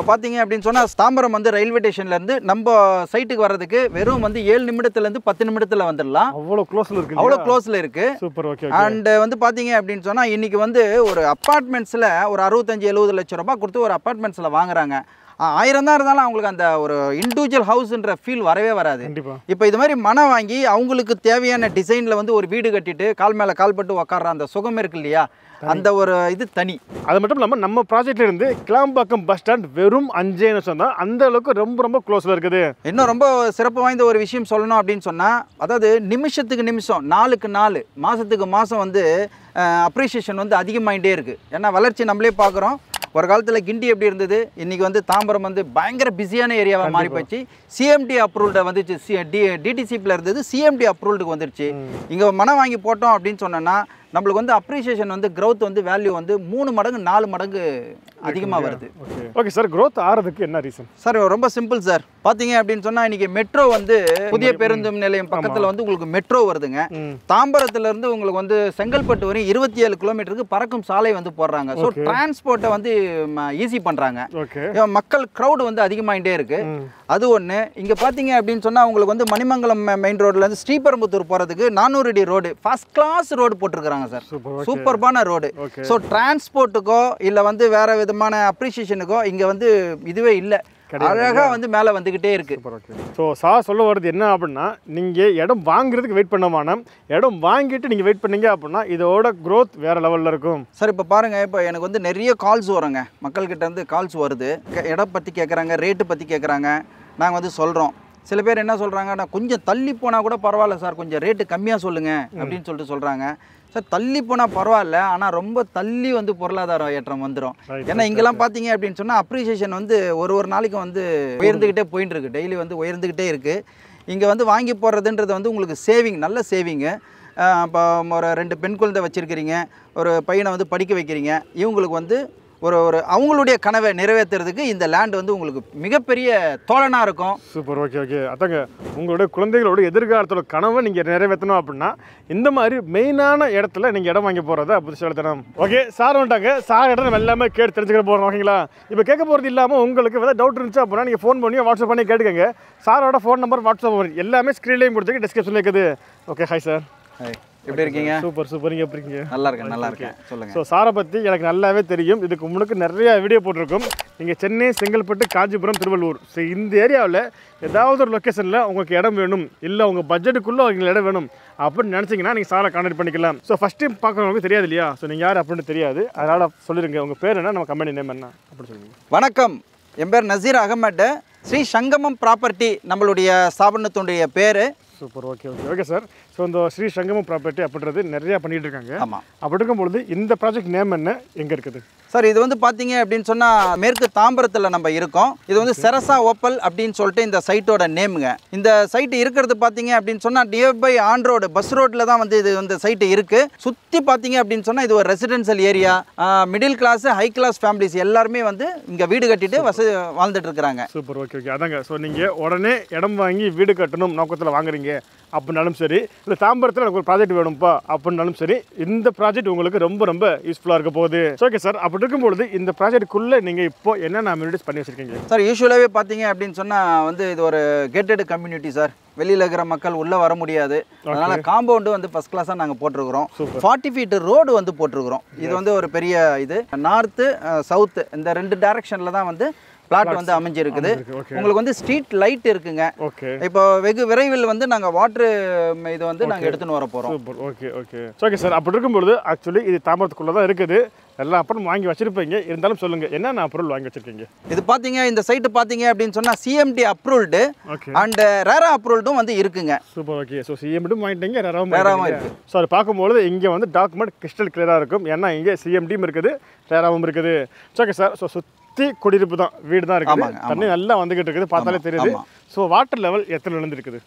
பார்த்தீங்க அப்படின்னு சொன்னால் தாம்பரம் வந்து ரயில்வே ஸ்டேஷன்லேருந்து நம்ம சைட்டுக்கு வர்றதுக்கு வெறும் வந்து ஏழு நிமிடத்துலேருந்து பத்து நிமிடத்தில் வந்துடலாம் அவ்வளோ க்ளோஸில் இருக்கு அவ்வளோ க்ளோஸில் இருக்குது சூப்பர் ஓகே அண்ட் வந்து பார்த்தீங்க அப்படின்னு சொன்னால் இன்றைக்கி வந்து ஒரு அப்பார்ட்மெண்ட்ஸில் ஒரு அறுபத்தஞ்சு எழுபது லட்சம் ரூபாய் கொடுத்து ஒரு அப்பார்ட்மெண்ட்ஸில் வாங்குறாங்க ஆ, ஆயிரம் தான் இருந்தாலும் அவங்களுக்கு அந்த ஒரு இண்டிவிஜுவல் ஹவுஸ்ன்ற ஃபீல் வரவே வராது கண்டிப்பா இப்போ இது மாதிரி மனம் வாங்கி அவங்களுக்கு தேவையான டிசைனில் வந்து ஒரு வீடு கட்டிட்டு கால் மேலே கால் பட்டு உக்காடுற அந்த சுகம் இருக்கு இல்லையா அந்த ஒரு இது தனி அது மட்டும் இல்லாமல் நம்ம ப்ராஜெக்ட்ல இருந்து கிளாம்பாக்கம் பஸ் ஸ்டாண்ட் வெறும் அஞ்சே நிமிஷம் தான் அந்த அளவுக்கு ரொம்ப ரொம்ப க்ளோஸில் இருக்குது இன்னும் ரொம்ப சிறப்பு வாய்ந்த ஒரு விஷயம் சொல்லணும் அப்படின்னு சொன்னால் அதாவது நிமிஷத்துக்கு நிமிஷம் நாளுக்கு நாள் மாதத்துக்கு மாதம் வந்து அப்ரிஷியேஷன் வந்து அதிகமாகிட்டே இருக்குது ஏன்னா வளர்ச்சி நம்மளே பார்க்குறோம் ஒரு காலத்தில் கிண்டி எப்படி இருந்தது இன்றைக்கி வந்து தாம்பரம் வந்து பயங்கர பிஸியான ஏரியாவாக மாறி போச்சு சிஎம்டி அப்ரூவ்ட வந்துச்சு சி டி டிடிசிபியில் இருந்தது சிஎம்டி அப்ரூவ்டுக்கு வந்துருச்சு இங்கே மனம் வாங்கி போட்டோம் அப்படின்னு சொன்னோன்னா நம்மளுக்கு வந்து அப்ரிஷியேஷன் வந்து growth வந்து வேல்யூ வந்து மூணு மடங்கு நாலு மடங்கு அதிகமாக வருது ஓகே ஓகே சார் growth ஆறதுக்கு என்ன ரீசன் சார் ரொம்ப சிம்பிள் சார் பார்த்தீங்க அப்படின்னு சொன்னால் இன்னைக்கு மெட்ரோ வந்து புதிய பேருந்து நிலையம் பக்கத்தில் வந்து உங்களுக்கு மெட்ரோ வருதுங்க ம் தாம்பரத்துல இருந்து உங்களுக்கு வந்து செங்கல்பட்டு வரையும் இருபத்தி ஏழு கிலோமீட்டருக்கு பறக்கும் சாலை வந்து போடுறாங்க ஸோ Okay. டிரான்ஸ்போர்ட்டை வந்து ஈஸி பண்ணுறாங்க ஓகே மக்கள் க்ரௌடு வந்து அதிகமாகிட்டே இருக்கு ம் அது ஒன்று இங்கே பார்த்தீங்க அப்படின்னு சொன்னால் உங்களுக்கு வந்து மணிமங்கலம் மெயின் ரோட்லேருந்து ஸ்ரீபெரும்புத்தூர் போகிறதுக்கு நானூறு அடி ரோடு ஃபர்ஸ்ட் கிளாஸ் ரோடு போட்டிருக்கிறாங்க சார் சூப்பர் ஓகே சூப்பர்பான ரோடு ஓகே ஸோ டிரான்ஸ்போர்ட்டுக்கோ இல்லை வந்து வேற விதமான அப்ரிஷியேஷனுக்கோ இங்கே வந்து இதுவே இல்லை கிடையாது. அழகாக வந்து மேலே வந்துக்கிட்டே இருக்கு சூப்பர் ஓகே ஸோ சார் சொல்ல வர்றது என்ன அப்படின்னா நீங்கள் இடம் வாங்குறதுக்கு வெயிட் பண்ண வேணாம் இடம் வாங்கிட்டு நீங்கள் வெயிட் பண்ணீங்க அப்படின்னா இதோட growth வேற லெவலில் இருக்கும் சார் இப்போ பாருங்கள் இப்போ எனக்கு வந்து நிறைய கால்ஸ் வருங்க மக்கள்கிட்ட இருந்து கால்ஸ் வருது க- இடம் பற்றி கேட்குறாங்க ரேட்டு பற்றி கேட்குறாங்க நாங்கள் வந்து சொல்கிறோம் சில பேர் என்ன சொல்கிறாங்க நான் கொஞ்சம் தள்ளி போனால் கூட பரவாயில்ல சார் கொஞ்சம் ரேட்டு கம்மியாக சொல்லுங்கள் அப்படின்னு சொல்லிட்டு சொல்கிறாங்க சார் தள்ளி போனால் பரவாயில்ல ஆனால் ரொம்ப தள்ளி வந்து பொருளாதார ஏற்றம் வந்துடும் Right, ஏன்னா இங்கெல்லாம் பார்த்தீங்க அப்படின்னு சொன்னால் அப்ரிசியேஷன் வந்து ஒரு ஒரு நாளைக்கு வந்து உயர்ந்துக்கிட்டே போயின்னு இருக்கு டெய்லி வந்து உயர்ந்துக்கிட்டே இருக்குது இங்கே வந்து வாங்கி போடுறதுன்றது வந்து உங்களுக்கு சேவிங் நல்ல சேவிங்கு இப்போ ஒரு ரெண்டு பெண் குழந்தை வச்சுருக்கிறீங்க ஒரு பையனை வந்து படிக்க வைக்கிறீங்க இவங்களுக்கு வந்து ஒரு ஒரு அவங்களுடைய கனவை நிறைவேற்றுறதுக்கு இந்த லேண்ட் வந்து உங்களுக்கு மிகப்பெரிய தோழனாக இருக்கும் சூப்பர் ஓகே ஓகே அதாங்க உங்களோட குழந்தைகளோட எதிர்காலத்தோட கனவை நீங்கள் நிறைவேற்றணும் அப்படின்னா இந்த மாதிரி மெயினான இடத்துல நீங்கள் இடம் வாங்கி போகிறத புதுசாலித்தனம் ஓகே சார் வந்துட்டாங்க சார் இடம் நம்ம எல்லாமே கேட்டு தெரிஞ்சுக்க போகிறோம் ஓகேங்களா இப்போ கேட்க போகிறது இல்லாமல் உங்களுக்கு ஏதாவது டவுட் இருந்துச்சு அப்படின்னா நீங்கள் ஃபோன் பண்ணி வாட்ஸ்அப் பண்ணி கேட்டுக்கங்க சாரோட ஃபோன் நம்பர் வாட்ஸ்அப் நம்பர் எல்லாமே ஸ்க்ரீன்லேயும் கொடுத்துருக்கு டிஸ்கிரிப்ஷனில் இருக்குது ஓகே ஹாய் சார் எப்படி இருக்கீங்க சூப்பர் சூப்பர் நீங்கள் எப்படி இருக்கீங்க நல்லா இருக்கேன் நல்லா இருக்கேன் சொல்லுங்கள் ஸோ சாரை பற்றி எனக்கு நல்லாவே தெரியும் இதுக்கு முன்னுக்கு நிறைய வீடியோ போட்டிருக்கோம் நீங்கள் சென்னை செங்கல்பட்டு காஞ்சிபுரம் திருவள்ளூர் ஸோ இந்த ஏரியாவில் ஏதாவது ஒரு லொக்கேஷனில் உங்களுக்கு இடம் வேணும் இல்லை உங்கள் பட்ஜெட்டுக்குள்ளே உங்களுக்கு இடம் வேணும் அப்படின்னு நினச்சிங்கன்னா நீங்கள் சாரை கான்டாக்ட் பண்ணிக்கலாம் ஸோ ஃபஸ்ட் டைம் பார்க்குறவங்களுக்கு தெரியாது இல்லையா ஸோ நீங்கள் யார் அப்படின்னு தெரியாது அதனால் சொல்லிடுங்க உங்கள் பேர் என்ன நம்ம கம்பெனி நேம் என்ன அப்படின்னு சொல்லுங்க வணக்கம் என் பேர் நசீர் அகமட் ஸ்ரீ சங்கமம் ப்ராப்பர்ட்டி நம்மளுடைய ஸ்தாபனத்துடைய பேர் super okay okay okay sir so இந்த ஸ்ரீ சங்கமம் ப்ராப்பர்ட்டி அப்படின்றது நிறையா பண்ணிட்டு இருக்காங்க ஆமாம் அப்படி இருக்கும்பொழுது இந்த ப்ராஜெக்ட் நேம் என்ன எங்கே இருக்குது சார் இது வந்து பார்த்தீங்க அப்படின்னு சொன்னால் மேற்கு தாம்பரத்தில் நம்ம இருக்கோம் இது வந்து செரசா ஓப்பல் அப்படின்னு சொல்லிட்டு இந்த சைட்டோட நேமுங்க இந்த சைட் இருக்கிறது பார்த்தீங்க அப்படின்னு சொன்னால் நியர்பை ஆன் ரோடு பஸ் ரோட்டில் தான் வந்து இது இந்த சைட்டு இருக்குது சுற்றி பார்த்தீங்க அப்படின்னு சொன்னால் இது ஒரு residential area middle class high class families எல்லாருமே வந்து இங்கே வீடு கட்டிட்டு வசதி வாழ்ந்துட்டு இருக்கிறாங்க சூப்பர் ஓகே ஓகே அதாங்க ஸோ நீங்கள் உடனே இடம் வாங்கி வீடு கட்டணும் நோக்கத்தில் வாங்குறீங்க அப்படின்னாலும் சரி இல்லை தாம்பரத்தில் எனக்கு ஒரு ப்ராஜெக்ட் வேணும்ப்பா அப்படின்னாலும் சரி இந்த ப்ராஜெக்ட் உங்களுக்கு ரொம்ப ரொம்ப யூஸ்ஃபுல்லாக இருக்க போகுது ஓகே சார் அப்படி இருக்கும்பொழுது இந்த ப்ராஜெக்ட்டுக்குள்ளே நீங்கள் இப்போ என்னென்ன அம்யூனிட்டிஸ் பண்ணி வச்சிருக்கீங்க சார் யூஸ்வலாகவே பார்த்தீங்க அப்படின்னு சொன்னால் வந்து இது ஒரு கேட்டட் கம்யூனிட்டி சார் வெளியில் இருக்கிற மக்கள் உள்ளே வர முடியாது அதனால காம்பவுண்டு வந்து ஃபஸ்ட் கிளாஸாக நாங்கள் போட்டிருக்கிறோம் Super. ஃபார்ட்டி ஃபீட் ரோடு வந்து போட்டிருக்கிறோம் இது வந்து ஒரு பெரிய இது நார்த்து சவுத்து இந்த ரெண்டு டைரக்ஷனில் தான் வந்து பிளாட் வந்து அமைஞ்சிருக்குது ஓகே உங்களுக்கு வந்து ஸ்ட்ரீட் லைட் இருக்குங்க ஓகே இப்போ வெகு விரைவில் வந்து நாங்கள் வாட்ரு இது வந்து நாங்கள் எடுத்துன்னு வர போகிறோம் super okay okay okay sir அப்படி இருக்கும்பொழுது ஆக்சுவலி இது தாம்பரத்துக்குள்ளே தான் இருக்குது எல்லா அப்புறம் வாங்கி வச்சிருப்பீங்க இருந்தாலும் சொல்லுங்கள் என்னென்ன பொருள் வாங்கி வச்சிருக்கீங்க இது பார்த்தீங்க இந்த சைட்டு பார்த்தீங்க அப்படின்னு சொன்னால் சிஎம்டி அப்ரூவ்டு ஓகே அண்ட் ரேரா அப்ரூவ்டும் வந்து இருக்குங்க சூப்பர் ஓகே ஸோ சிஎம்டியும் வாங்கிட்டீங்க ரேராவும் ரேராவும் வாங்கிட்டீங்க ஸோ அது பார்க்கும்பொழுது இங்கே வந்து டாக்குமெண்ட் கிறிஸ்டல் கிளியராக இருக்கும் ஏன்னா இங்கே சிஎம்டியும் இருக்குது ரேராவும் இருக்குது ஓகே சார் ஸோ சுற்றி குடியிருப்பு தான் வீடு தான் இருக்குது ஆமாங்க, ஆமாம். தண்ணி நல்லா வந்துகிட்டு இருக்குது பார்த்தாலே ஆமாம், தெரியுது ஆமாம். ஸோ வாட்டர் லெவல் எத்தனை விழுந்துருக்குது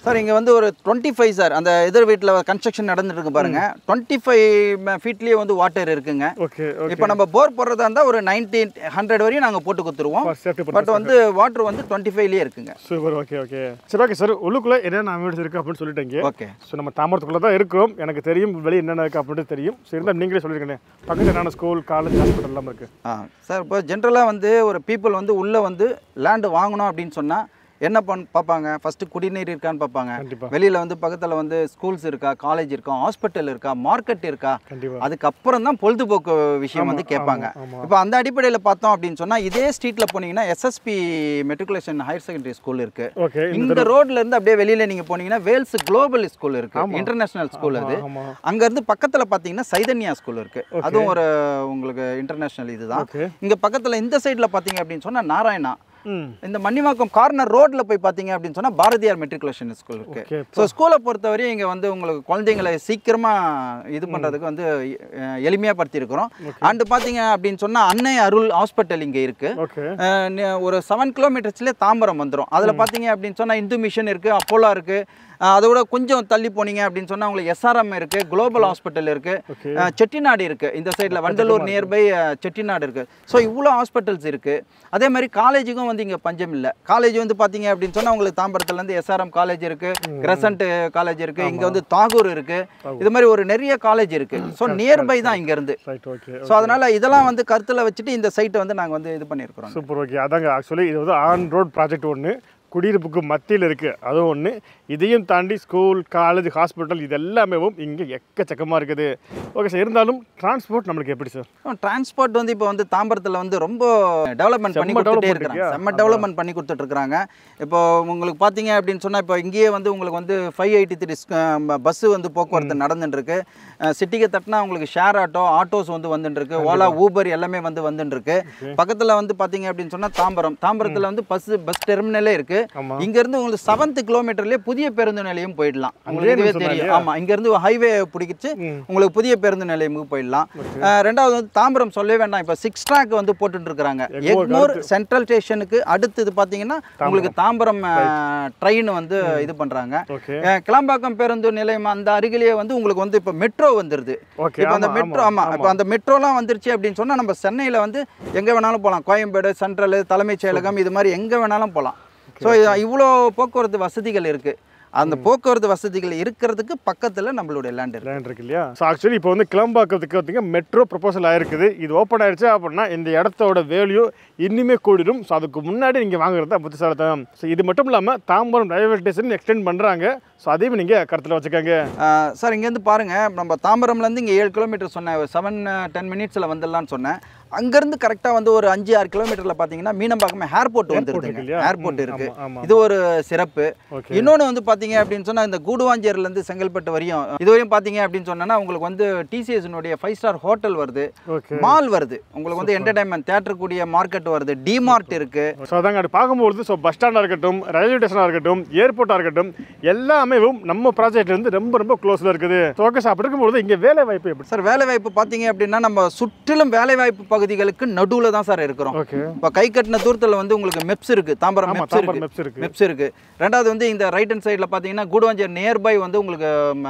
சார் இங்கே வந்து ஒரு டுவெண்ட்டி ஃபைவ் சார் அந்த எதிர் வீட்டில் கன்ஸ்ட்ரக்ஷன் நடந்துட்டு இருக்கு பாருங்க டுவெண்ட்டி ஃபைவ் ஃபீட்லேயே வந்து வாட்டர் இருக்குங்க ஓகே ஓகே இப்போ நம்ம போர் போடுறதா இருந்தால் ஒரு நைன்டி ஹண்ட்ரட் வரையும் நாங்கள் போட்டு கொடுத்துருவோம் சேஃப்டி பட் வந்து வாட்டர் வந்து டுவெண்ட்டி ஃபைவ்லேயே இருக்குங்க சூப்பர் ஓகே ஓகே சரி ஓகே சார் உள்ளுக்குள்ள என்னென்ன அமியூனிட்டிஸ் இருக்கு அப்படின்னு சொல்லிட்டீங்க ஓகே ஸோ நம்ம தாமரத்துக்குள்ள தான் இருக்கோம் எனக்கு தெரியும் வெளியே என்னென்ன இருக்குது அப்படின்ட்டு தெரியும் சரி இருந்தால் நீங்களே சொல்லியிருக்கேன் பக்கத்தில் என்னென்ன ஸ்கூல் காலேஜ் ஹாஸ்பிட்டல் எல்லாம் இருக்குது ஆ சார் இப்போ ஜென்ரலாக வந்து ஒரு பீப்புள் வந்து உள்ளே வந்து லேண்டு வாங்கணும் அப்படின்னு சொன்னால் என்ன பண் பார்ப்பாங்க ஃபஸ்ட்டு குடிநீர் இருக்கான்னு பார்ப்பாங்க கண்டிப்பா வெளியில் வந்து பக்கத்தில் வந்து ஸ்கூல்ஸ் இருக்கா காலேஜ் இருக்கா ஹாஸ்பிட்டல் இருக்கா மார்க்கெட் இருக்கா கண்டிப்பா அதுக்கப்புறம் தான் பொழுதுபோக்கு விஷயம் வந்து கேட்பாங்க ஆமா இப்போ அந்த அடிப்படையில் பார்த்தோம் அப்படின்னு சொன்னால் இதே ஸ்ட்ரீட்டில் போனீங்கன்னா SSB matriculation higher secondary school இருக்குது ஓகே இந்த ரோட்ல இருந்து அப்படியே வெளியில நீங்க போனீங்கன்னா வேல்ஸ் குளோபல் ஸ்கூல் இருக்கு இன்டர்நேஷனல் ஸ்கூல் அது ஆமாம் அங்க இருந்து பக்கத்துல பாத்தீங்கன்னா சைதன்யா ஸ்கூல் இருக்கு அதுவும் ஒரு உங்களுக்கு இன்டர்நேஷனல் இதுதான் ஓகே இங்க பக்கத்துல இந்த சைடுல பாத்தீங்க அப்படின்னு சொன்னா நாராயணா ம் இந்த மன்னிவாக்கம் கார்னர் ரோட்ல போய் பாத்தீங்க அப்படின்னு சொன்னா பாரதியார் மெட்ரிகுலேஷன் ஸ்கூல் இருக்கு ஓகே ஸோ ஸ்கூலை பொறுத்தவரையும் இங்கே வந்து உங்களுக்கு குழந்தைங்களை சீக்கிரமா இது பண்றதுக்கு வந்து அஹ், எளிமையா படுத்தி இருக்கிறோம் அண்டு பார்த்தீங்க அப்படின்னு சொன்னா அன்னை அருள் ஹாஸ்பிட்டல் இங்கே இருக்கு ஓகே அஹ் நி- ஒரு செவன் கிலோமீட்டர்ஸ்லேயே தாம்பரம் வந்துடும் அதில் பார்த்தீங்க அப்படின்னு சொன்னால் இந்து மிஷன் இருக்குது அப்போலா இருக்குது அதை விட கொஞ்சம் தள்ளி போனீங்க அப்படின்னு சொன்னால் உங்களுக்கு எஸ்ஆர்எம் இருக்குது குளோபல் ஹாஸ்பிட்டல் இருக்குது ஓகே செட்டிநாடு இருக்குது இந்த சைடில் வண்டலூர் நியர்பை செட்டிநாடு இருக்குது ஸோ இவ்வளோ ஹாஸ்பிட்டல்ஸ் இருக்குது அதே மாதிரி காலேஜுக்கும் வந்து இங்கே பஞ்சம் இல்லை காலேஜ் வந்து பார்த்தீங்க அப்படின்னு சொன்னால் உங்களுக்கு தாம்பரத்துலேருந்து எஸ்ஆர்எம் காலேஜ் இருக்குது கிரசன்ட் காலேஜ் இருக்குது இங்கே வந்து தாகூர் இருக்குது இது மாதிரி ஒரு நிறைய காலேஜ் இருக்குது ஸோ நியர்பை தான் இங்கேருந்து ரைட் ஓகே ஸோ அதனால் இதெல்லாம் வந்து கருத்தில் வச்சுட்டு இந்த சைட்டை வந்து நாங்கள் வந்து இது பண்ணியிருக்கிறோம் சூப்பர் ஓகே அதாங்க ஆக்சுவலி இது வந்து ஆன் ரோட் ப்ராஜெக்ட் ஒன்று குடியிருப்புக்கு மத்தியில் இருக்குது அதுவும் ஒன்று இதையும் தாண்டி ஸ்கூல் காலேஜ் ஹாஸ்பிட்டல் இது எல்லாமே இங்கே எக்கச்சக்கமாக இருக்குது ஓகே சார் இருந்தாலும் டிரான்ஸ்போர்ட் நம்மளுக்கு எப்படி சார் டிரான்ஸ்போர்ட் வந்து இப்போ வந்து தாம்பரத்தில் வந்து ரொம்ப டெவலப்மெண்ட் பண்ணி செம்ம கொடுத்துட்டே development இருக்கிறாங்க இருக்கியா? செம்ம டெவலப்மெண்ட் பண்ணி கொடுத்துட்டு இருக்காங்க இப்போ உங்களுக்கு பார்த்தீங்க அப்படின்னு சொன்னால் இப்போ இங்கேயே வந்து உங்களுக்கு வந்து ஃபைவ் எயிட்டி த்ரீ பஸ்ஸு வந்து போக்குவரத்து நடந்துட்டு இருக்கு சிட்டிக்கு தட்டினா உங்களுக்கு ஷேர் ஆட்டோ ஆட்டோஸ் வந்து வந்துட்டு இருக்கு ஓலா ஊபர் எல்லாமே வந்து வந்துட்டு இருக்கு பக்கத்தில் வந்து பார்த்தீங்க அப்படின்னு சொன்னால் தாம்பரம் தாம்பரத்தில் வந்து பஸ் பஸ் டெர்மினலே இருக்கு ஆமாம் இங்கேருந்து உங்களுக்கு செவன்த் கிலோமீட்டர்லேயே புதிய பேருந்து நிலையம் போயிடலாம் உங்களுக்கு அங்கேயே இதுவே நீ தெரியும் சொன்ன ஆமாம் இங்கேருந்து ஹைவே பிடிக்கிச்சு ம். உங்களுக்கு புதிய பேருந்து நிலையமுக்கு போயிடலாம் அஹ் ரெண்டாவது வந்து தாம்பரம் சொல்லவே வேண்டாம் இப்போ சிக்ஸ் ட்ராக் வந்து போட்டுட்டு இருக்காங்க எக்மோர் எக்மோர் சென்ட்ரல் ஸ்டேஷனுக்கு அடுத்தது பார்த்தீங்கன்னா உங்களுக்கு தாம்பரம் ட்ரெயின் வந்து இது பண்ணுறாங்க ஓகே கிளம்பாக்கம் பேருந்து நிலையம் அந்த அருகிலேயே வந்து உங்களுக்கு வந்து இப்போ மெட்ரோ வந்துருது ஓகே இப்போ அந்த மெட்ரோ ஆமாம் இப்போ அந்த மெட்ரோலாம் வந்துருச்சு அப்படின்னு சொன்னால் நம்ம சென்னையில் வந்து எங்கே வேணாலும் போகலாம் கோயம்பேடு சென்ட்ரல் தலைமைச் செயலகம் இது மாதிரி எங்கே வேணாலும் போகலாம் ஸோ இவ்வளோ போக்குவரத்து வசதிகள் இருக்குது அந்த போக்குவரத்து வசதிகள் இருக்கிறதுக்கு பக்கத்தில் நம்மளுடைய லேண்ட் இருக்குது லேண்ட் இருக்கு இல்லையா ஸோ ஆக்சுவலி இப்போ வந்து கிளம்பாக்கத்துக்கு பார்த்தீங்க மெட்ரோ ப்ரொபோசல் ஆயிருக்குது இது ஓப்பன் ஆயிடுச்சு அப்படின்னா இந்த இடத்தோட வேல்யூ இன்னுமே கூடிடும் ஸோ அதுக்கு முன்னாடி நீங்கள் வாங்குறது தான் புத்திசாலித்தனம் ஸோ இது மட்டும் இல்லாமல் தாம்பரம் ரயில்வே ஸ்டேஷன் எக்ஸ்டெண்ட் பண்ணுறாங்க ஸோ அதையும் நீங்கள் கருத்தில் வச்சுக்கோங்க சார் இங்கேருந்து பாருங்கள் நம்ம தாம்பரம்லேருந்து இங்கே ஏழு கிலோமீட்டர் சொன்னேன் செவன் டென் மினிட்ஸில் வந்துடலாம்னு சொன்னேன் அங்கேருந்து கரெக்டாக வந்து ஒரு அஞ்சு ஆறு கிலோமீட்டரில் பார்த்தீங்கன்னா மீனம்பாக்கமே ஏர்போர்ட் இருக்கு வந்துருதுங்க இல்லையா? ஏர்போர்ட் ம், இருக்குது ஆமா, ஆமா. இது ஒரு சிறப்பு ஓகே இன்னொன்று வந்து பார்த்தீங்க அப்படின்னு சொன்னால் இந்த கூடுவாஞ்சேரிலேருந்து செங்கல்பட்டு வரையும் இதுவரையும் பார்த்தீங்க அப்படின்னு சொன்னோன்னா உங்களுக்கு வந்து டிசிஎஸ்னுடைய ஃபைவ் ஸ்டார் ஹோட்டல் வருது ஓகே மால் வருது உங்களுக்கு வந்து என்டர்டைன்மெண்ட் தேட்டர் கூடிய மார்க்கெட் வருது டிமார்ட் இருக்கு ஸோ அதாங்க அப்படி பார்க்கும்பொழுது ஸோ பஸ் ஸ்டாண்டாக இருக்கட்டும் ரயில்வே ஸ்டேஷனாக இருக்கட்டும் ஏர்போர்ட்டாக இருக்கட்டும் எல்லாமே நம்ம ப்ராஜெக்ட் வந்து ரொம்ப ரொம்ப க்ளோஸில் இருக்குது ஸோ ஓகே சார் அப்படி இருக்கும்போது இங்கே வேலை வாய்ப்பு எப்படி சார் வேலைவாய்ப்பு பார்த்தீங்க அப்படின்னா நம்ம சுற்றிலும் வேலைவாய்ப்பு பகுதிகளுக்கு நடுவில் தான் சார் இருக்கிறோம் ஓகே இப்போ கை கட்டின தூரத்தில் வந்து உங்களுக்கு மெப்ஸ் இருக்கு தாம்பரம் ஆமாம் மெப்ஸ் தாம்பரம் இருக்கு மெப்ஸ் இருக்குது மெப்ஸ் இருக்கு ரெண்டாவது வந்து இந்த ரைட் ஹேண்ட் சைடில் பார்த்தீங்கன்னா கூடுவாஞ்சேரி நியர்பை வந்து உங்களுக்கு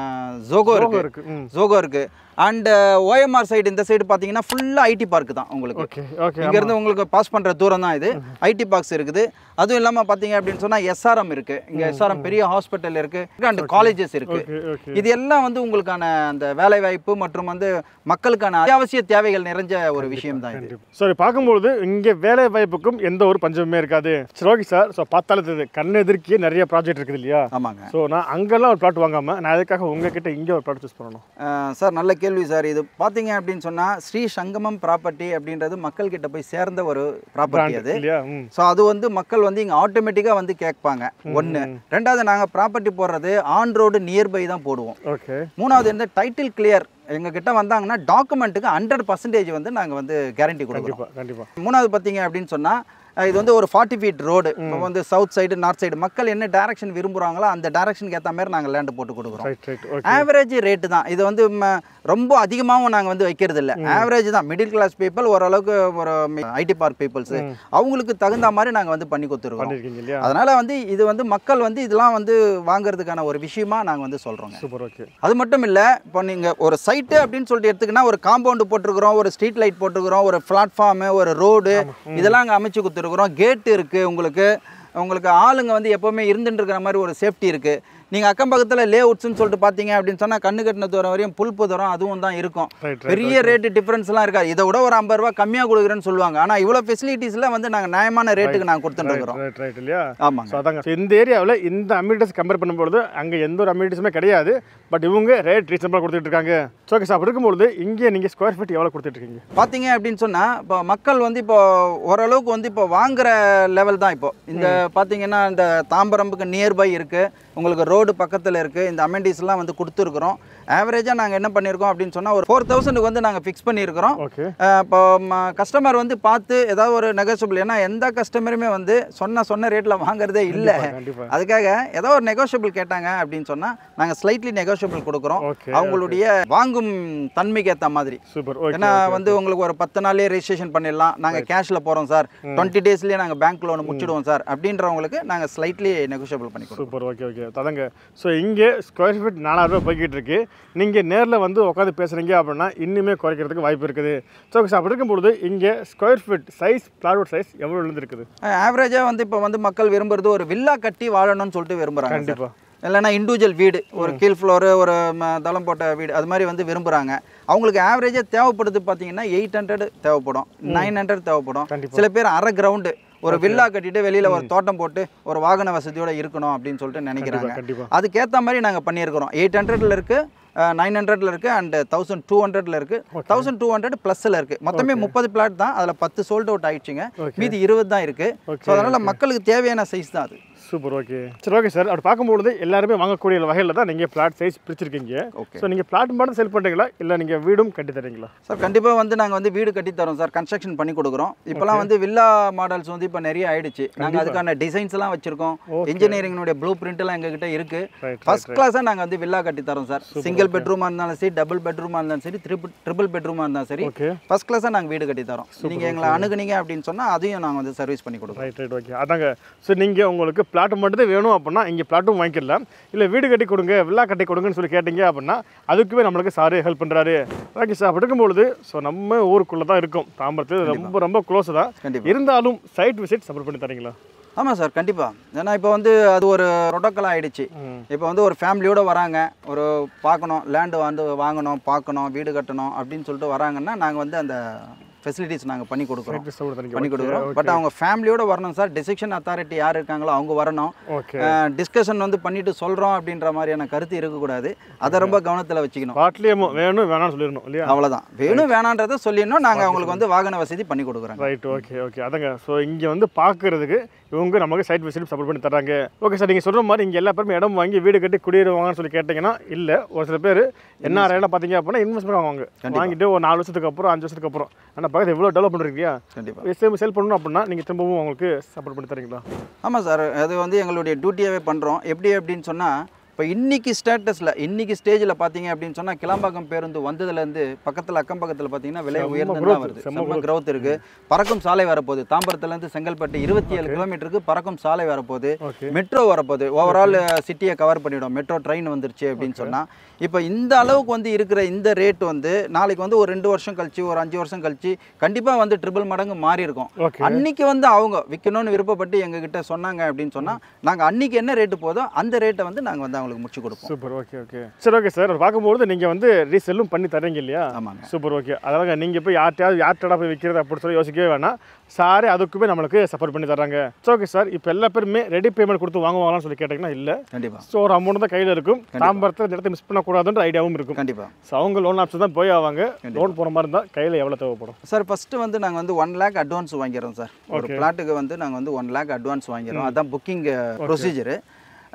ஜோகோ இருக்கு இருக்கு ம் ஜோகோ இருக்கு அண்ட் ஓஎம்ஆர் சைடு இந்த சைடு பார்த்தீங்கன்னா ஃபுல்லாக ஐடி பார்க் தான் உங்களுக்கு ஓகே ஓகே இங்கேருந்து உங்களுக்கு பாஸ் பண்ணுற தூரம் தான் இது ஐடி பாக்ஸ் இருக்குது அதுவும் இல்லாமல் பார்த்தீங்க அப்படின்னு சொன்னால் எஸ்ஆர்எம் இருக்குது இங்கே எஸ்ஆர்எம் பெரிய ஹாஸ்பிட்டல் இருக்குது அண்ட் காலேஜஸ் இருக்குது ஓகே ஓகே இது எல்லாம் வந்து உங்களுக்கான அந்த வேலைவாய்ப்பு மற்றும் வந்து மக்களுக்கான அத்தியாவசிய தேவைகள் நிறைஞ்ச ஒரு விஷயம் தான் இது சரி பார்க்கும்பொழுது இங்கே வேலை வாய்ப்புக்கும் எந்த ஒரு பஞ்சமுமே இருக்காது சரி ஓகே சார் ஸோ பார்த்தாலே தெரியுது கண் எதிர்க்கே நிறைய ப்ராஜெக்ட் இருக்குது இல்லையா ஆமாங்க ஸோ நான் அங்கெல்லாம் ஒரு ப்ளாட் வாங்காமல் நான் அதுக்காக உங்ககிட்ட இங்கே ஒரு ப்ளாட் சூஸ் பண்ணணும் அஹ் சார் நல்ல கேள்வி சார் இது பார்த்தீங்க அப்படின்னு சொன்னால் ஸ்ரீ சங்கமம் ப்ராப்பர்ட்டி அப்படின்றது மக்கள்கிட்ட போய் சேர்ந்த ஒரு ப்ராப்பர்ட்டி அது இல்லையா ம் ஸோ அது வந்து மக்கள் வந்து இங்கே ஆட்டோமேட்டிக்காக வந்து கேட்பாங்க ஒன்று ரெண்டாவது நாங்கள் ப்ராப்பர்ட்டி போடுறது ஆன் ரோடு நியர்பை தான் போடுவோம் ஓகே மூணாவது வந்து டைட்டில் கிளியர் எங்ககிட்ட வந்தாங்கன்னா டாக்குமெண்ட்டுக்கு ஹண்ட்ரட் பர்சன்டேஜ் வந்து நாங்கள் வந்து கேரண்டி கொடுக்குறோம் கண்டிப்பாக கண்டிப்பாக மூணாவது பார்த்தீங்க அப்படின்னு சொன்னால் அஹ் இது வந்து ஒரு ஃபார்ட்டி ஃபீட் ரோடு இப்போ வந்து சவுத் சைடு நார்த் சைடு மக்கள் என்ன டைரக்ஷன் விரும்புகிறாங்களோ அந்த டைரக்ஷனுக்கு ஏற்ற மாதிரி நாங்கள் லேண்டு போட்டு கொடுக்குறோம் right right okay average rate தான் இது வந்து ம, ரொம்ப அதிகமாகவும் நாங்கள் வந்து வைக்கிறது இல்லை ஆவரேஜ் தான் மிடில் கிளாஸ் பீப்புள் ஓரளவுக்கு ஒரு ஐடி பார்க் பீப்புள்ஸ் அவங்களுக்கு தகுந்த மாதிரி நாங்கள் வந்து பண்ணி கொடுத்துருக்கோம் பண்ணியிருக்கீங்க இல்லையா அதனால வந்து இது வந்து மக்கள் வந்து இதெல்லாம் வந்து வாங்குறதுக்கான ஒரு விஷயமா நாங்கள் வந்து சொல்கிறோங்க சூப்பர் ஓகே அது மட்டும் இல்லை இப்போ நீங்கள் ஒரு சைட்டு அப்படின்னு சொல்லிட்டு எடுத்துக்கினா ஒரு காம்பவுண்டு போட்டிருக்கிறோம் ஒரு ஸ்ட்ரீட் லைட் போட்டிருக்கிறோம் ஒரு பிளாட்ஃபார்மு ஒரு ரோடு இதெல்லாம் அங்கே அமைச்சு கொடுத்துருக்குறோம் கேட்டு இருக்குது உங்களுக்கு உங்களுக்கு ஆளுங்க வந்து எப்போவுமே இருந்துட்டு இருக்கிற மாதிரி ஒரு சேஃப்டி இருக்குது நீங்கள் அக்கம் பக்கத்தில் லே அவுட்ஸ்னு சொல்லிட்டு பார்த்தீங்க அப்படின்னு சொன்னால் கண்ணு கட்டின தூரம் வரையும் புல்பு தூரம் அதுவும் தான் இருக்கும் ரைட் ரைட் பெரிய ரேட்டு டிஃப்ரென்ஸ்லாம் இருக்காது இதை விட ஒரு ஐம்பது ரூபா கம்மியாக கொடுக்குறேன்னு சொல்லுவாங்க ஆனால் இவ்வளோ ஃபெசிலிட்டிஸில் வந்து நாங்கள் நியாயமான ரேட்டுக்கு நாங்கள் கொடுத்துட்டுருக்குறோம் ரைட் ரைட் இல்லையா ஆமாங்க ஸோ அதாங்க So, இந்த ஏரியாவில் இந்த அம்யூனிட்டிஸ் கம்பேர் பண்ணும்பொழுது அங்கே எந்த ஒரு அம்யூனிட்டிஸுமே கிடையாது பட் இவங்க ரேட் ரீசனபிளாக கொடுத்துட்டு இருக்காங்க ஸோ ஓகே சார் அப்படி இருக்கும்பொழுது இங்கே நீங்கள் ஸ்கொயர் ஃபீட் எவ்வளோ கொடுத்துட்டு இருக்கீங்க பார்த்தீங்க அப்படின்னு சொன்னால் இப்போ மக்கள் வந்து இப்போ ஓரளவுக்கு வந்து இப்போ வாங்குற லெவல் தான் இப்போ இந்த பார்த்தீங்கன்னா இந்த தாம்பரம்புக்கு நியர்பை இருக்குது உங்களுக்கு ரோடு பக்கத்தில் இருக்குது இந்த அமெண்டிஸ்லாம் வந்து கொடுத்துருக்குறோம் ஆவரேஜாக நாங்கள் என்ன பண்ணியிருக்கோம் அப்படின்னு சொன்னால் ஒரு ஃபோர் தௌசண்ட்க்கு வந்து நாங்கள் ஃபிக்ஸ் பண்ணியிருக்கிறோம் ஓகே அஹ் இப்போ கஸ்டமர் வந்து பார்த்து ஏதாவது ஒரு நெகோஷியபிள் ஏன்னா எந்த கஸ்டமருமே வந்து சொன்ன சொன்ன ரேட்டில் வாங்குறதே இல்லை கண்டிப்பாக அதுக்காக ஏதோ ஒரு நெகோஷியபிள் கேட்டாங்க அப்படின்னு சொன்னால் நாங்கள் ஸ்லைட்லி நெகோஷியபிள் கொடுக்குறோம் ஓகே அவங்களுடைய வாங்கும் தன்மைக்கு ஏற்ற மாதிரி சூப்பர் ஓகே ஏன்னா வந்து உங்களுக்கு ஒரு பத்து நாள்லயே ரெஜிஸ்ட்ரேஷன் பண்ணிடலாம் நாங்கள் கேஷில் போகிறோம் சார் டுவெண்ட்டி டேஸ்லேயே நாங்கள் பேங்க் லோன் முடிச்சிடுவோம் சார் அப்படின்றவங்களுக்கு நாங்கள் ஸ்லைட்லி நெகோஷியபிள் பண்ணி கொடுப்போம் சூப்பர் ஓகே ஓகே ததங்க ஸோ இங்கே ஸ்கொயர் ஃபீட் நாலாயிரரூபா போய்கிட்டு இருக்கு நீங்கள் நேரில் வந்து உட்காந்து பேசுகிறீங்க அப்படின்னா இன்னுமே குறைக்கிறதுக்கு வாய்ப்பு இருக்குது ஸோ அப்படி இருக்கும்பொழுது இங்கே ஸ்கொயர் ஃபீட் சைஸ் பிளாட்வுட் சைஸ் எவ்வளோ இருக்குது ஆவரேஜாக வந்து இப்போ வந்து மக்கள் விரும்புறது ஒரு வில்லா கட்டி வாழணும்னு சொல்லிட்டு விரும்புகிறாங்க சார் கண்டிப்பாக இல்லைன்னா இண்டிவிஜுவல் வீடு ஒரு கீழ் ஃப்ளோரு ஒரு ம- தளம் போட்ட வீடு அது மாதிரி வந்து விரும்புகிறாங்க அவங்களுக்கு ஆவரேஜாக தேவைப்படுது பார்த்தீங்கன்னா எயிட் ஹண்ட்ரட் தேவைப்படும் நைன் ஹண்ட்ரட் தேவைப்படும் கண்டிப்பா. சில பேர் அரை கிரவுண்டு ஒரு வில்லா கட்டிட்டு வெளியில் ஒரு தோட்டம் போட்டு ஒரு வாகன வசதியோட இருக்கணும் அப்படின்னு சொல்லிட்டு நினைக்கிறாங்க கண்டிப்பாக அதுக்கேற்ற மாதிரி நாங்கள் பண்ணியிருக்கிறோம் எயிட் ஹண்ட்ரட்ல இருக்குது நைன் ஹண்ட்ரட்ல இருக்குது அண்ட் தௌசண்ட் டூ ஹண்ட்ரட்ல இருக்குது தௌசண்ட் டூ ஹண்ட்ரட் ப்ளஸில் இருக்குது மொத்தமே முப்பது பிளாட் தான் அதில் பத்து சோல்ட் அவுட் ஆயிடுச்சுங்க Okay. மீதி இருபது தான் இருக்குது Okay, ஸோ அதனால் மக்களுக்கு தேவையான சைஸ் தான் அது சூப்பர் ஓகே சரி ஓகே சார் அப்படி பார்க்கும்பொழுது எல்லாருமே வாங்கக்கூடிய வகையில் தான் நீங்கள் பிளாட் சைஸ் பிரிச்சிருக்கீங்க ஓகே ஸோ நீங்கள் பிளாட் மட்டும் செல் பண்ணுறீங்களா இல்லை நீங்கள் வீடும் கட்டி தரீங்களா சார் கண்டிப்பாக வந்து நாங்கள் வந்து வீடு கட்டி தரோம் சார் கன்ஸ்ட்ரக்ஷன் பண்ணி கொடுக்குறோம் இப்போலாம் வந்து வில்லா மாடல்ஸ் வந்து இப்போ நிறைய ஆயிடுச்சு நாங்கள் அதுக்கான டிசைன்ஸ் எல்லாம் வச்சிருக்கோம் Okay. இன்ஜினியரிங்கினுடைய ப்ளூ பிரிண்ட் எல்லாம் எங்ககிட்ட இருக்கு ரைட் ஃபர்ஸ்ட் கிளாஸாக நாங்கள் வந்து வில்லா கட்டி தரோம் சார் சிங்கிள் பெட்ரூமாக இருந்தாலும் சரி டபுள் பெட்ரூமாக இருந்தாலும் சரி ட்ரிபிள் ட்ரிபிள் பெட்ரூமாக இருந்தாலும் சரி ஓகே ஃபர்ஸ்ட் கிளாஸாக நாங்கள் வீடு கட்டி தரோம் நீங்கள் எங்களை அணுகுனீங்க அப்படின்னு சொன்னால் அதையும் நாங்கள் வந்து சர்வீஸ் பண்ணி கொடுக்குறோம் ரைட் ரைட் ஓகே அதாங்க ஸோ நீங்கள் உங்களுக்கு பிளாட் மட்டும் தான் வேணும் அப்படின்னா இங்கே பிளாட்டும் வாங்கிக்கலாம் இல்லை வீடு கட்டி கொடுங்க வில்லா கட்டி கொடுங்கன்னு சொல்லி கேட்டிங்க அப்படின்னா அதுக்குமே நம்மளுக்கு சாரு ஹெல்ப் பண்ணுறாரு ஓகே சார் அப்படி இருக்கும்பொழுது ஸோ நம்ம ஊருக்குள்ளே தான் இருக்கும் தாம்பரத்தில் ரொம்ப ரொம்ப க்ளோஸ் தான் கண்டிப்பாக இருந்தாலும் சைட் விசிட் சப்போர்ட் பண்ணி தரீங்களா ஆமாம் சார் கண்டிப்பாக ஏன்னா இப்போ வந்து அது ஒரு ப்ரொட்டோக்கல் ஆயிடுச்சு ம் இப்போ வந்து ஒரு ஃபேமிலியோட வராங்க ஒரு பார்க்கணும் லேண்டு வந்து வாங்கணும் பார்க்கணும் வீடு கட்டணும் அப்படின்னு சொல்லிட்டு வராங்கன்னா நாங்கள் வந்து அந்த ஃபெசிலிட்டிஸ் நாங்கள் பண்ணி கொடுக்குறோம் சைட் சப்போர்ட் தரீங்க பண்ணி கொடுக்குறோம் பட் அவங்க ஃபேமிலியோட வரணும் சார் டெசிஷன் அத்தாரிட்டி யார் இருக்காங்களோ அவங்க வரணும் ஓகே டிஸ்கஷன் வந்து பண்ணிட்டு சொல்கிறோம் அப்படின்ற மாதிரியான கருத்து இருக்கக்கூடாது அதை ரொம்ப கவனத்தில் வச்சுக்கணும் பாட்லேயே வேணும் வேணாம்னு சொல்லிடணும் இல்லையா அவ்வளோதான் வேணும் வேணான்றதை சொல்லிடணும் நாங்கள் அவங்களுக்கு வந்து வாகன வசதி பண்ணி கொடுக்குறோங்க ரைட் ஓகே ஓகே அதங்க ஸோ இங்கே வந்து பார்க்கறதுக்கு இவங்க நமக்கு சைட் விசிட் சப்போர்ட் பண்ணி தராங்க ஓகே சார் நீங்கள் சொல்கிற மாதிரி இங்கே எல்லா பேருமே இடம் வாங்கி வீடு கட்டி குடியேறுவாங்கன்னு சொல்லி கேட்டிங்கன்னா இல்லை ஒரு சில பேர் என்ன இடம் பார்த்தீங்க அப்படின்னா இன்வெஸ்ட்மெண்ட் வாங்குவாங்க கண்டிப்பா. வாங்கிட்டு ஒரு நாலு வருஷத்துக்கு அப்புறம் அஞ்சு வருஷத்துக்கு அப்புறம் ஆனால் பக்கத்தில் எவ்வளோ டெவலப் பண்ணிருக்கியா கண்டிப்பாக செல் பண்ணணும் அப்படின்னா நீங்கள் திரும்பவும் அவங்களுக்கு சப்போர்ட் பண்ணி தரீங்களா ஆமாம் சார் அது வந்து எங்களுடைய டியூட்டியாகவே பண்ணுறோம் எப்படி அப்படின்னு சொன்னால் இப்போ இன்னைக்கு ஸ்டேட்டஸில் இன்னைக்கு ஸ்டேஜில் பார்த்தீங்க அப்படின்னு சொன்னால் கிளம்பாக்கம் பேருந்து வந்ததுலேருந்து பக்கத்தில் அக்கம் பக்கத்தில் பார்த்தீங்கன்னா விலை செம்ம உயர்ந்து growth, தான் வருது செம்ம செம்ம growth இருக்கு பறக்கும் சாலை வரப்போகுது தாம்பரத்துலேருந்து செங்கல்பட்டு இருபத்தி ஏழு கிலோமீட்டருக்கு பறக்கும் சாலை வரப்போகுது ஓகே மெட்ரோ வரப்போகுது ஓவரால் சிட்டியை கவர் பண்ணிடும் மெட்ரோ ட்ரெயின் வந்துருச்சு அப்படின்னு சொன்னால் இப்போ இந்த அளவுக்கு வந்து இருக்கிற இந்த ரேட் வந்து நாளைக்கு வந்து ஒரு ரெண்டு வருஷம் கழிச்சு ஒரு அஞ்சு வருஷம் கழிச்சு கண்டிப்பாக வந்து ட்ரிபிள் மடங்கு மாறி இருக்கும் ஓகே அன்னைக்கு வந்து அவங்க விற்கணும்னு விருப்பப்பட்டு எங்ககிட்ட சொன்னாங்க அப்படின்னு சொன்னால் நாங்கள் அன்னைக்கு என்ன ரேட்டு போதோ அந்த ரேட்டை வந்து நாங்கள் வந்து அவங்களுக்கு முடிச்சு கொடுப்போம் சூப்பர் ஓகே ஓகே சரி ஓகே சார் பார்க்கும்போது நீங்கள் வந்து ரீசெல்லும் பண்ணி தரீங்க இல்லையா ஆமாங்க சூப்பர் ஓகே அதாவது நீங்கள் போய் யார்ட்டையாவது யார்ட்டடா போய் விற்கிறது அப்படி சொல்லி யோசிக்கவே வேணாம் சாரே அதுக்குமே நம்மளுக்கு சப்போர்ட் பண்ணி தராங்க ஸோ ஓகே சார் இப்போ எல்லா பேருமே ரெடி பேமெண்ட் கொடுத்து வாங்குவாங்களான்னு சொல்லி கேட்டிங்கன்னா இல்லை கண்டிப்பாக ஸோ ஒரு அமௌண்ட் தான் கையில் இருக்கும் தாம்பரத்தில் இந்த இடத்த மிஸ் பண்ணக்கூடாதுன்ற ஐடியாவும் இருக்கும் கண்டிப்பாக ஸோ அவங்க லோன் ஆப்ஷன் தான் போய் ஆவாங்க லோன் போகிற மாதிரி இருந்தால் கையில் எவ்வளோ தேவைப்படும் சார் ஃபஸ்ட்டு வந்து நாங்கள் வந்து ஒன் லேக் அட்வான்ஸ் வாங்கிடுறோம் சார் ஒரு பிளாட்டுக்கு வந்து நாங்கள் வந்து ஒன் லேக் அட்வான்ஸ் வாங்கிடுறோம் அதான் புக்கிங் ப்ரொசீஜரு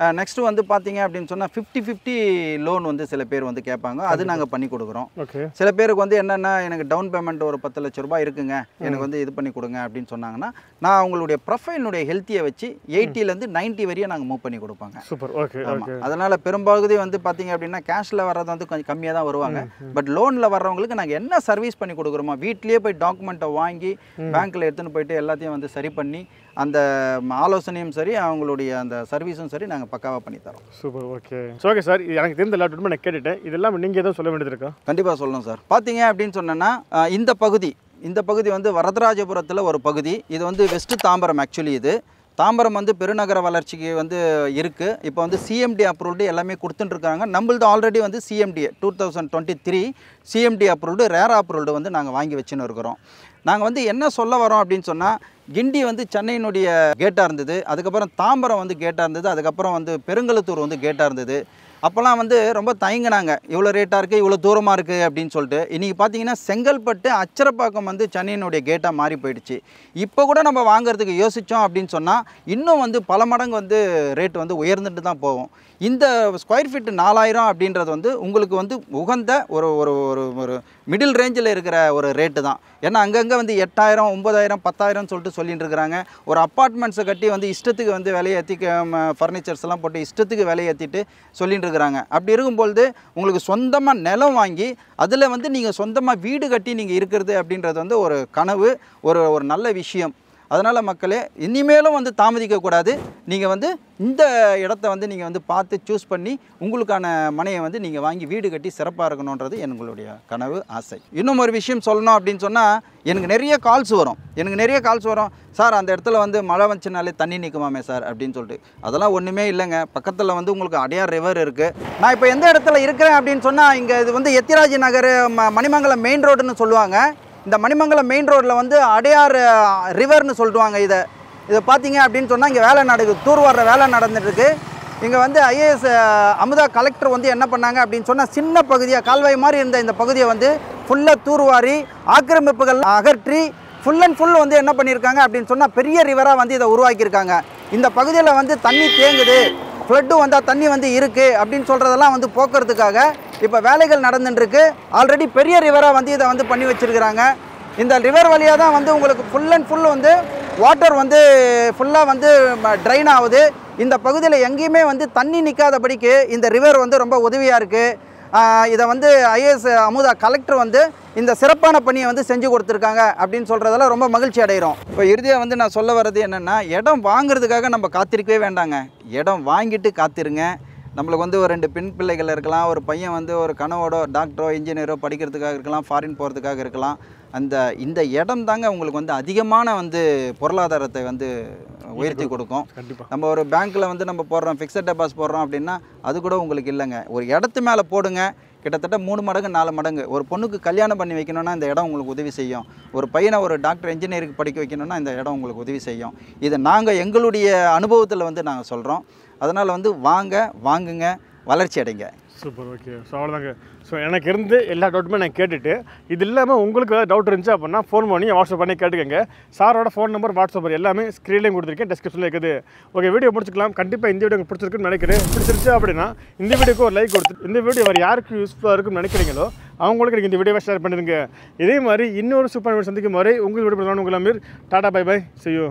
நெக்ஸ்ட்டு வந்து பார்த்தீங்க அப்படின்னு சொன்னால் ஃபிஃப்டி ஃபிஃப்டி லோன் வந்து சில பேர் வந்து கேட்பாங்க அது நாங்கள் பண்ணி கொடுக்குறோம் ஓகே சில பேருக்கு வந்து என்னென்னா எனக்கு டவுன் பேமெண்ட் ஒரு பத்து லட்ச ரூபாய் இருக்குங்க எனக்கு வந்து இது பண்ணி கொடுங்க அப்படின்னு சொன்னாங்கன்னா நான் அவங்களுடைய ப்ரொஃபைலினுடைய ஹெல்த்தியை வச்சு எயிட்டிலேருந்து நைன்ட்டி வரையும் நாங்கள் மூவ் பண்ணி கொடுப்பாங்க சூப்பர் ஓகே ஆமாம் ஓகே அதனால் பெரும்பகுதி வந்து பார்த்தீங்க அப்படின்னா கேஷில் வர்றது வந்து கொஞ்சம் கம்மியாக தான் வருவாங்க பட் லோனில் வர்றவங்களுக்கு நாங்கள் என்ன சர்வீஸ் பண்ணி கொடுக்குறோமோ வீட்லேயே போய் டாக்குமெண்ட்டை வாங்கி பேங்க்கில் எடுத்துன்னு போயிட்டு எல்லாத்தையும் வந்து சரி பண்ணி அந்த ஆலோசனையும் சரி அவங்களுடைய அந்த சர்வீஸும் சரி நாங்கள் பக்காவாக பண்ணி தரோம் சூப்பர் ஓகே ஓகே சார் இது எனக்கு தெரிந்த எல்லா ட்ரீட்மெண்ட் நான் கேட்டுட்டேன் இதெல்லாம் நீங்கள் எதுவும் சொல்ல வேண்டியது இருக்கா கண்டிப்பாக சொல்லணும் சார் பார்த்தீங்க அப்படின்னு சொன்னேன்னா அஹ், இந்த பகுதி இந்த பகுதி வந்து வரதராஜபுரத்தில் ஒரு பகுதி இது வந்து வெஸ்ட் தாம்பரம் ஆக்சுவலி இது தாம்பரம் வந்து பெருநகர வளர்ச்சிக்கு வந்து இருக்குது இப்போ வந்து சிஎம்டி அப்ரூவ்டு எல்லாமே கொடுத்துட்டுருக்காங்க நம்மளது ஆல்ரெடி வந்து CMD two thousand twenty three CMD approved RERA approved வந்து நாங்கள் வாங்கி வச்சுன்னு இருக்கிறோம் நாங்கள் வந்து என்ன சொல்ல வரோம் அப்படின்னு சொன்னால் கிண்டி வந்து சென்னையினுடைய கேட்டாக இருந்தது அதுக்கப்புறம் தாம்பரம் வந்து கேட்டாக இருந்தது அதுக்கப்புறம் வந்து பெருங்கலத்தூர் வந்து கேட்டாக இருந்தது அப்போல்லாம் வந்து ரொம்ப தயங்கினாங்க இவ்வளோ ரேட்டாக இருக்குது இவ்வளோ தூரமாக இருக்குது அப்படின்னு சொல்லிட்டு இன்றைக்கி பார்த்தீங்கன்னா செங்கல்பட்டு அச்சரப்பாக்கம் வந்து சென்னையினுடைய கேட்டாக மாறி போயிடுச்சு இப்போ கூட நம்ம வாங்குறதுக்கு யோசித்தோம் அப்படின்னு சொன்னால் இன்னும் வந்து பல மடங்கு வந்து ரேட் வந்து உயர்ந்துட்டு தான் போகும் இந்த ஸ்கொயர் ஃபீட் நாலாயிரம் அப்படின்றது வந்து உங்களுக்கு வந்து உகந்த ஒரு ஒரு ஒரு ஒரு மிடில் ரேஞ்சில் இருக்கிற ஒரு ரேட்டு தான் ஏன்னா அங்கங்கே வந்து எட்டாயிரம் ஒம்பதாயிரம் பத்தாயிரம் சொல்லிட்டு சொல்லிட்டு இருக்கிறாங்க ஒரு அப்பார்ட்மெண்ட்ஸை கட்டி வந்து இஷ்டத்துக்கு வந்து விலையேற்றி ஃபர்னிச்சர்ஸ் எல்லாம் போட்டு இஷ்டத்துக்கு விலையேற்றிட்டு சொல்லிட்டு இருக்கிறாங்க அப்படி இருக்கும்பொழுது உங்களுக்கு சொந்தமாக நிலம் வாங்கி அதில் வந்து நீங்கள் சொந்தமாக வீடு கட்டி நீங்கள் இருக்கிறது அப்படின்றது வந்து ஒரு கனவு ஒரு ஒரு நல்ல விஷயம் அதனால் மக்களே இனிமேலும் வந்து தாமதிக்கக்கூடாது நீங்கள் வந்து இந்த இடத்த வந்து நீங்கள் வந்து பார்த்து சூஸ் பண்ணி உங்களுக்கான மனையை வந்து நீங்கள் வாங்கி வீடு கட்டி சிறப்பாக இருக்கணுன்றது எங்களுடைய கனவு ஆசை இன்னும் ஒரு விஷயம் சொல்லணும் அப்படின்னு சொன்னால் எனக்கு நிறைய கால்ஸ் வரும் எனக்கு நிறைய கால்ஸ் வரும் சார் அந்த இடத்துல வந்து மழை வந்துச்சுனாலே தண்ணி நிற்குமாமே சார் அப்படின்னு சொல்லிட்டு அதெல்லாம் ஒன்றுமே இல்லைங்க பக்கத்தில் வந்து உங்களுக்கு அடையார் ரிவர் இருக்குது நான் இப்போ எந்த இடத்துல இருக்கிறேன் அப்படின்னு சொன்னால் இங்கே இது வந்து எத்திராஜ் நகர் ம மணிமங்கலம் மெயின் ரோடுன்னு சொல்லுவாங்க இந்த மணிமங்கலம் மெயின் ரோட்டில் வந்து அடையார் ரிவர்னு சொல்லுவாங்க இதை இதை பார்த்தீங்க அப்படின்னு சொன்னால் இங்கே வேலை நடக்குது தூர் வர்ற வேலை நடந்துட்டுருக்கு இங்கே வந்து ஐஏஎஸ் அமுதா கலெக்டர் வந்து என்ன பண்ணாங்க அப்படின்னு சொன்னால் சின்ன பகுதியாக கால்வாய் மாதிரி இருந்த இந்த பகுதியை வந்து ஃபுல்லாக தூர்வாரி ஆக்கிரமிப்புகள் அகற்றி ஃபுல் அண்ட் ஃபுல் வந்து என்ன பண்ணியிருக்காங்க அப்படின்னு சொன்னால் பெரிய ரிவராக வந்து இதை உருவாக்கியிருக்காங்க இந்த பகுதியில் வந்து தண்ணி தேங்குது ஃப்ளட்டும் வந்தால் தண்ணி வந்து இருக்குது அப்படின்னு சொல்கிறதெல்லாம் வந்து போக்குறதுக்காக இப்போ வேலைகள் நடந்துட்டுருக்கு ஆல்ரெடி பெரிய ரிவராக வந்து இதை வந்து பண்ணி வச்சுருக்கிறாங்க இந்த ரிவர் வழியாக தான் வந்து உங்களுக்கு ஃபுல் அண்ட் ஃபுல் வந்து வாட்டர் வந்து ஃபுல்லாக வந்து ட்ரைன் ஆகுது இந்த பகுதியில் எங்கேயுமே வந்து தண்ணி நிற்காதபடிக்கு இந்த ரிவர் வந்து ரொம்ப உதவியாக இருக்குது இதை வந்து ஐஏஎஸ் அமுதா கலெக்டர் வந்து இந்த சிறப்பான பணியை வந்து செஞ்சு கொடுத்துருக்காங்க அப்படின்னு சொல்கிறதெல்லாம் ரொம்ப மகிழ்ச்சி அடைகிறோம் இப்போ இறுதியாக வந்து நான் சொல்ல வர்றது என்னென்னா இடம் வாங்குறதுக்காக நம்ம காத்திருக்கவே வேண்டாங்க இடம் வாங்கிட்டு காத்திருங்க நம்மளுக்கு வந்து ஒரு ரெண்டு பெண் பிள்ளைகள் இருக்கலாம் ஒரு பையன் வந்து ஒரு கனவோட டாக்டரோ இன்ஜினியரோ படிக்கிறதுக்காக இருக்கலாம் ஃபாரின் போகிறதுக்காக இருக்கலாம் அந்த இந்த இடம் தாங்க உங்களுக்கு வந்து அதிகமான வந்து பொருளாதாரத்தை வந்து உயர்த்தி கொடுக்கும் கண்டிப்பாக நம்ம ஒரு பேங்க்கில் வந்து நம்ம போடுறோம் ஃபிக்ஸட் டெபாசிட் போடுறோம் அப்படின்னா அது கூட உங்களுக்கு இல்லைங்க ஒரு இடத்து மேலே போடுங்க கிட்டத்தட்ட மூணு மடங்கு நாலு மடங்கு ஒரு பொண்ணுக்கு கல்யாணம் பண்ணி வைக்கணும்னா இந்த இடம் உங்களுக்கு உதவி செய்யும் ஒரு பையனை ஒரு டாக்டர் இன்ஜினியருக்கு படிக்க வைக்கணும்னா இந்த இடம் உங்களுக்கு உதவி செய்யும் இதை நாங்கள் எங்களுடைய அனுபவத்தில் வந்து நாங்கள் சொல்கிறோம் அதனால் வந்து வாங்க வாங்குங்க வளர்ச்சி அடைங்க சூப்பர் ஓகே ஸோ அவ்வளோதாங்க ஸோ எனக்கு இருந்து எல்லா டவுட்டுமே நான் கேட்டுட்டு இது இல்லாமல் உங்களுக்கு ஏதாவது டவுட் இருந்துச்சு அப்படின்னா ஃபோன் பண்ணி வாட்ஸ்அப் பண்ணி கேட்டுக்கங்க சாரோட ஃபோன் நம்பர் வாட்ஸ்அப் நம்பர் எல்லாமே ஸ்க்ரீன்லேயும் கொடுத்துருக்கேன் டிஸ்கிரிப்ஷனில் இருக்குது ஓகே வீடியோ முடிச்சுக்கலாம் கண்டிப்பாக இந்த வீடியோ உங்களுக்கு பிடிச்சிருக்குன்னு நினைக்கிறேன் பிடிச்சிருச்சு அப்படின்னா இந்த வீடியோக்கு ஒரு லைக் கொடுத்து இந்த வீடியோ வேறு யாருக்கு யூஸ்ஃபுல்லாக இருக்குன்னு நினைக்கிறீங்களோ அவங்களுக்கு நீங்கள் இந்த வீடியோவை ஷேர் பண்ணிடுங்க இதே மாதிரி இன்னொரு சூப்பர் வீடியோ சந்திக்கும் வரை உங்கள் வீடியோ உங்களை டாடா பை பை செய்யும்